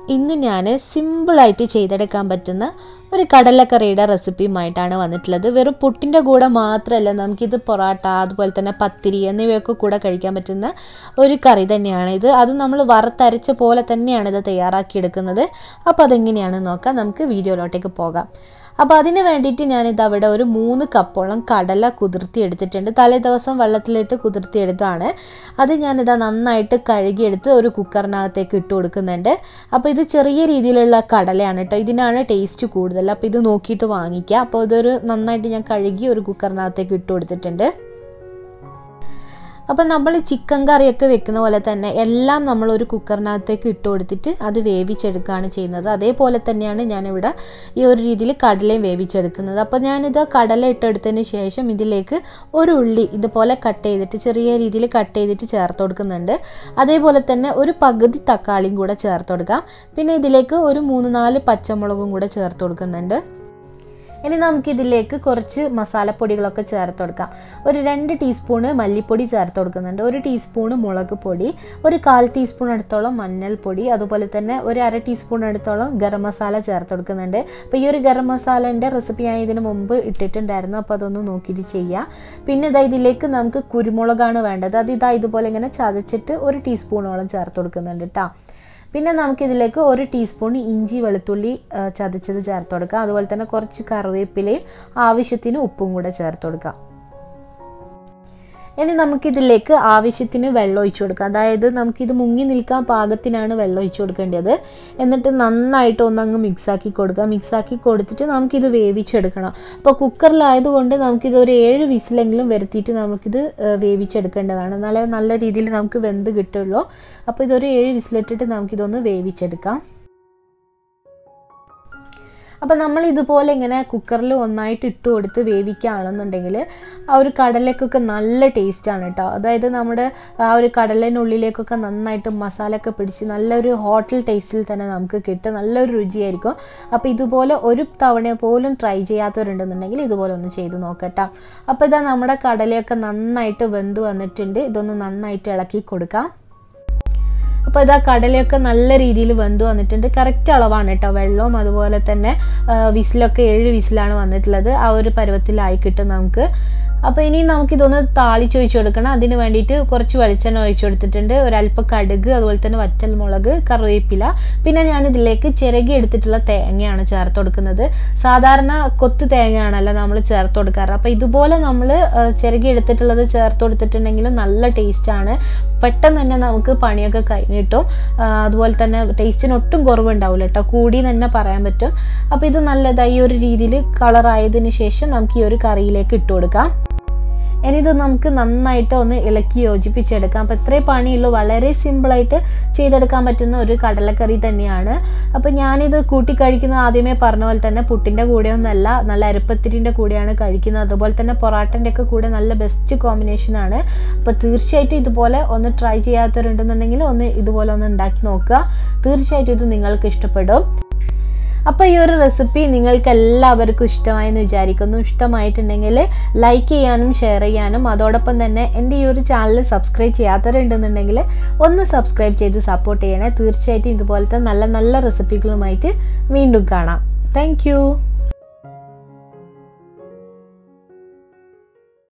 ഇന്ന് ഞാൻ സിമ്പിളായിട്ട് ചെയ്തെടുക്കാൻ പറ്റുന്ന ഒരു കടലക്കറിയുടെ റെസിപ്പിയുമായിട്ടാണ് വന്നിട്ടുള്ളത് വെറും പുട്ടിൻ്റെ കൂടെ മാത്രമല്ല നമുക്കിത് പൊറാട്ട അതുപോലെ തന്നെ പത്തിരി എന്നിവയൊക്കെ കൂടെ കഴിക്കാൻ പറ്റുന്ന ഒരു കറി തന്നെയാണ് ഇത് അത് നമ്മൾ വറുത്തരച്ച പോലെ തന്നെയാണ് ഇത് തയ്യാറാക്കിയെടുക്കുന്നത് അപ്പോൾ അതെങ്ങനെയാണെന്ന് നോക്കാം നമുക്ക് വീഡിയോയിലോട്ടേക്ക് പോകാം അപ്പോൾ അതിന് വേണ്ടിയിട്ട് ഞാനിത് അവിടെ ഒരു മൂന്ന് കപ്പോളം കടല കുതിർത്തി എടുത്തിട്ടുണ്ട് തലേ ദിവസം വെള്ളത്തിലിട്ട് കുതിർത്തിയെടുത്താണ് അത് ഞാനിതാ നന്നായിട്ട് കഴുകിയെടുത്ത് ഒരു കുക്കറിനകത്തേക്ക് ഇട്ട് കൊടുക്കുന്നുണ്ട് അപ്പോൾ ഇത് ചെറിയ രീതിയിലുള്ള കടലയാണ് കേട്ടോ ഇതിനാണ് ടേസ്റ്റ് കൂടുതൽ അപ്പോൾ ഇത് നോക്കിയിട്ട് വാങ്ങിക്കുക അപ്പോൾ ഇതൊരു നന്നായിട്ട് ഞാൻ കഴുകി ഒരു കുക്കറിനകത്തേക്ക് ഇട്ട് കൊടുത്തിട്ടുണ്ട് അപ്പം നമ്മൾ ചിക്കൻ കറിയൊക്കെ വെക്കുന്ന പോലെ തന്നെ എല്ലാം നമ്മൾ ഒരു കുക്കറിനകത്തേക്ക് ഇട്ട് കൊടുത്തിട്ട് അത് വേവിച്ചെടുക്കുകയാണ് ചെയ്യുന്നത് അതേപോലെ തന്നെയാണ് ഞാനിവിടെ ഈ ഒരു രീതിയിൽ കടലയും വേവിച്ചെടുക്കുന്നത് അപ്പോൾ ഞാനിത് കടല ഇട്ടെടുത്തതിന് ശേഷം ഇതിലേക്ക് ഒരു ഉള്ളി ഇതുപോലെ കട്ട് ചെയ്തിട്ട് ചെറിയ രീതിയിൽ കട്ട് ചെയ്തിട്ട് ചേർത്ത് കൊടുക്കുന്നുണ്ട് അതേപോലെ തന്നെ ഒരു പകുതി തക്കാളിയും കൂടെ ചേർത്ത് കൊടുക്കാം പിന്നെ ഇതിലേക്ക് ഒരു മൂന്ന് നാല് പച്ചമുളകും കൂടെ ചേർത്ത് കൊടുക്കുന്നുണ്ട് ഇനി നമുക്കിതിലേക്ക് കുറച്ച് മസാലപ്പൊടികളൊക്കെ ചേർത്ത് കൊടുക്കാം ഒരു രണ്ട് ടീസ്പൂണ് മല്ലിപ്പൊടി ചേർത്ത് കൊടുക്കുന്നുണ്ട് ഒരു ടീസ്പൂണ് മുളക് പൊടി ഒരു കാൽ ടീസ്പൂൺ അടുത്തോളം മഞ്ഞൾപ്പൊടി അതുപോലെ തന്നെ ഒരു അര ടീസ്പൂൺ അടുത്തോളം ഗരം മസാല ചേർത്ത് കൊടുക്കുന്നുണ്ട് അപ്പോൾ ഈ ഒരു ഗരം മസാലേൻ്റെ റെസിപ്പി ഞാൻ ഇതിന് മുമ്പ് ഇട്ടിട്ടുണ്ടായിരുന്നു അപ്പോൾ അതൊന്ന് നോക്കിയിട്ട് ചെയ്യാം പിന്നെ ഇതാ ഇതിലേക്ക് നമുക്ക് കുരുമുളകാണ് വേണ്ടത് അത് ഇതാ ഇതുപോലെ ഇങ്ങനെ ചതച്ചിട്ട് ഒരു ടീസ്പൂണോളം ചേർത്ത് കൊടുക്കുന്നുണ്ട് കേട്ടോ പിന്നെ നമുക്കിതിലേക്ക് ഒരു ടീസ്പൂൺ ഇഞ്ചി വെളുത്തുള്ളി ചതച്ചത് ചേർത്ത് കൊടുക്കാം അതുപോലെ തന്നെ കുറച്ച് കറിവേപ്പിലയും ആവശ്യത്തിന് ഉപ്പും കൂടെ ചേർത്ത് കൊടുക്കാം ഇനി നമുക്കിതിലേക്ക് ആവശ്യത്തിന് വെള്ളം ഒഴിച്ചു കൊടുക്കാം അതായത് നമുക്കിത് മുങ്ങി നിൽക്കാൻ പാകത്തിനാണ് വെള്ളം ഒഴിച്ചു കൊടുക്കേണ്ടത് എന്നിട്ട് നന്നായിട്ട് ഒന്നങ്ങ് മിക്സാക്കി കൊടുക്കുക മിക്സാക്കി കൊടുത്തിട്ട് നമുക്കിത് വേവിച്ചെടുക്കണം അപ്പോൾ കുക്കറിലായതുകൊണ്ട് നമുക്കിത് ഒരു ഏഴ് വിസിലെങ്കിലും വരുത്തിയിട്ട് നമുക്കിത് വേവിച്ചെടുക്കേണ്ടതാണ് എന്നാലേ നല്ല രീതിയിൽ നമുക്ക് വെന്ത് കിട്ടുള്ളൂ അപ്പോൾ ഇതൊരു ഏഴ് വിസിലിട്ടിട്ട് നമുക്കിതൊന്ന് വേവിച്ചെടുക്കാം അപ്പോൾ നമ്മൾ ഇതുപോലെ ഇങ്ങനെ കുക്കറിൽ ഒന്നായിട്ട് ഇട്ട് കൊടുത്ത് വേവിക്കുകയാണെന്നുണ്ടെങ്കിൽ ആ ഒരു കടലക്കൊക്കെ നല്ല ടേസ്റ്റാണ് കേട്ടോ അതായത് നമ്മുടെ ആ ഒരു കടലിനുള്ളിലേക്കൊക്കെ നന്നായിട്ട് മസാലയൊക്കെ പിടിച്ച് നല്ലൊരു ഹോട്ടൽ ടേസ്റ്റിൽ തന്നെ നമുക്ക് കിട്ടും നല്ലൊരു രുചിയായിരിക്കും അപ്പോൾ ഇതുപോലെ ഒരു തവണ പോലും ട്രൈ ചെയ്യാത്തവരുണ്ടെന്നുണ്ടെങ്കിൽ ഇതുപോലെ ഒന്ന് ചെയ്ത് നോക്കട്ടോ അപ്പോൾ ഇതാ നമ്മുടെ കടലയൊക്കെ നന്നായിട്ട് വെന്ത് വന്നിട്ടുണ്ട് ഇതൊന്ന് നന്നായിട്ട് ഇളക്കി കൊടുക്കാം അപ്പോൾ ഇതാ കടലയൊക്കെ നല്ല രീതിയിൽ വെന്ത് വന്നിട്ടുണ്ട് കറക്റ്റ് അളവാണ് കേട്ടോ വെള്ളവും അതുപോലെ തന്നെ വിസിലൊക്കെ ഏഴ് വിസിലാണ് വന്നിട്ടുള്ളത് ആ ഒരു പരുവത്തിലായി കിട്ടും നമുക്ക് അപ്പോൾ ഇനി നമുക്കിതൊന്ന് താളിച്ചൊഴിച്ച് കൊടുക്കണം അതിന് വേണ്ടിയിട്ട് കുറച്ച് വെളിച്ചെണ്ണ ഒഴിച്ചു കൊടുത്തിട്ടുണ്ട് ഒരല്പം കടുക് അതുപോലെ തന്നെ വറ്റൽ മുളക് കറിവേപ്പില പിന്നെ ഞാൻ ഇതിലേക്ക് ചിരകി എടുത്തിട്ടുള്ള തേങ്ങയാണ് ചേർത്ത് കൊടുക്കുന്നത് സാധാരണ കൊത്ത് തേങ്ങയാണല്ലോ നമ്മൾ ചേർത്ത് കൊടുക്കാറ് അപ്പോൾ ഇതുപോലെ നമ്മൾ ചിരകി എടുത്തിട്ടുള്ളത് ചേർത്ത് കൊടുത്തിട്ടുണ്ടെങ്കിലും നല്ല ടേസ്റ്റാണ് പെട്ടെന്ന് തന്നെ നമുക്ക് പണിയൊക്കെ കഴിഞ്ഞിട്ടും അതുപോലെ തന്നെ ടേസ്റ്റിന് ഒട്ടും കുറവുണ്ടാവില്ല കേട്ടോ കൂടി തന്നെ പറയാൻ പറ്റും അപ്പോൾ ഇത് നല്ലതായി ഒരു രീതിയിൽ കളറായതിനു ശേഷം നമുക്ക് ഈ ഒരു കറിയിലേക്ക് ഇട്ട് കൊടുക്കാം ഇനി ഇത് നമുക്ക് നന്നായിട്ട് ഒന്ന് ഇളക്കി യോജിപ്പിച്ചെടുക്കാം അപ്പോൾ ഇത്രേ പണിയുള്ളൂ വളരെ സിമ്പിളായിട്ട് ചെയ്തെടുക്കാൻ പറ്റുന്ന ഒരു കടലക്കറി തന്നെയാണ് അപ്പോൾ ഞാനിത് കൂട്ടി കഴിക്കുന്നത് ആദ്യമേ പറഞ്ഞ പോലെ തന്നെ പുട്ടിൻ്റെ കൂടെയൊന്നല്ല നല്ല അരപ്പത്തിരിൻ്റെ കൂടെയാണ് കഴിക്കുന്നത് അതുപോലെ തന്നെ പൊറാട്ടൻ്റെ ഒക്കെ കൂടെ നല്ല ബെസ്റ്റ് കോമ്പിനേഷനാണ് അപ്പോൾ തീർച്ചയായിട്ടും ഇതുപോലെ ഒന്ന് ട്രൈ ചെയ്യാത്തവരുണ്ടെന്നുണ്ടെങ്കിൽ ഒന്ന് ഇതുപോലെ ഒന്ന് ഉണ്ടാക്കി നോക്കുക തീർച്ചയായിട്ടും ഇത് നിങ്ങൾക്ക് ഇഷ്ടപ്പെടും അപ്പോൾ ഈ ഒരു റെസിപ്പി നിങ്ങൾക്ക് എല്ലാവർക്കും ഇഷ്ടമായെന്ന് വിചാരിക്കുന്നു ഇഷ്ടമായിട്ടുണ്ടെങ്കിൽ ലൈക്ക് ചെയ്യാനും ഷെയർ ചെയ്യാനും അതോടൊപ്പം തന്നെ എൻ്റെ ഈ ഒരു ചാനൽ സബ്സ്ക്രൈബ് ചെയ്യാത്തവരുണ്ടെന്നുണ്ടെങ്കിൽ ഒന്ന് സബ്സ്ക്രൈബ് ചെയ്ത് സപ്പോർട്ട് ചെയ്യണേ തീർച്ചയായിട്ടും ഇതുപോലത്തെ നല്ല നല്ല റെസിപ്പികളുമായിട്ട് വീണ്ടും കാണാം താങ്ക്